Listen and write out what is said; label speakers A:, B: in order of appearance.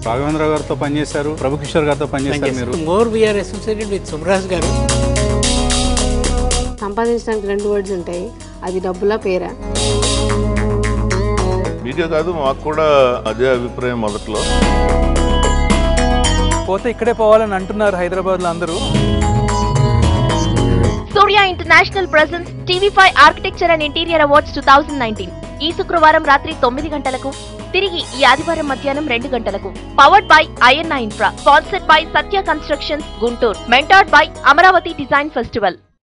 A: రాఘవేంద్ర గారితో పనిచేశారు ప్రభుకిషోర్ గారితో పనిచేశారు మీరు
B: more we are associated with Subraj garu
C: సంపాదించడానికి రెండు వర్డ్స్ ఉంటాయి అది డబ్బులా పేరా
D: మీకే కాదు మాకు కూడా అదే అభిప్రాయం మొదట్లో
E: పోతే ఇక్కడే పోవాలని అంటున్నారు హైదరాబాద్లో అందరూ
F: Surya international presence TV five architecture and interior awards two thousand nineteen ఈ శుక్రవారం రాత్రి తొమ్మిది గంటలకు తిరిగి ఈ ఆదివారం మధ్యాహ్నం రెండు గంటలకు powered by INI infra sponsored by Satya constructions Guntur mentored by Amaravati design festival